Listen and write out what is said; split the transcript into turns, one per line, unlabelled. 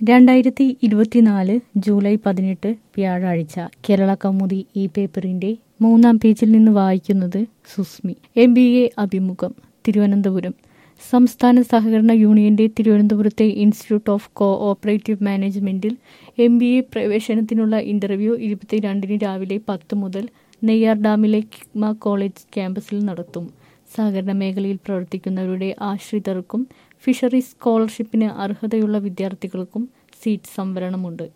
രണ്ടായിരത്തി ഇരുപത്തിനാല് ജൂലൈ പതിനെട്ട് വ്യാഴാഴ്ച കേരള കൗമുദി ഈ പേപ്പറിന്റെ മൂന്നാം പേജിൽ നിന്ന് വായിക്കുന്നത് സുസ്മി എം ബി എ അഭിമുഖം തിരുവനന്തപുരം സംസ്ഥാന സഹകരണ യൂണിയന്റെ തിരുവനന്തപുരത്തെ ഇൻസ്റ്റിറ്റ്യൂട്ട് ഓഫ് കോ ഓപ്പറേറ്റീവ് മാനേജ്മെന്റിൽ എം ബി എ പ്രവേശനത്തിനുള്ള ഇന്റർവ്യൂ ഇരുപത്തിരണ്ടിന് രാവിലെ പത്ത് മുതൽ നെയ്യാർ ഡാമിലെ കിഗ്മ കോളേജ് ക്യാമ്പസിൽ നടത്തും സഹകരണ മേഖലയിൽ പ്രവർത്തിക്കുന്നവരുടെ ആശ്രിതർക്കും ഫിഷറീസ് സ്കോളർഷിപ്പിന് അർഹതയുള്ള വിദ്യാർത്ഥികൾക്കും സീറ്റ് സംവരണമുണ്ട്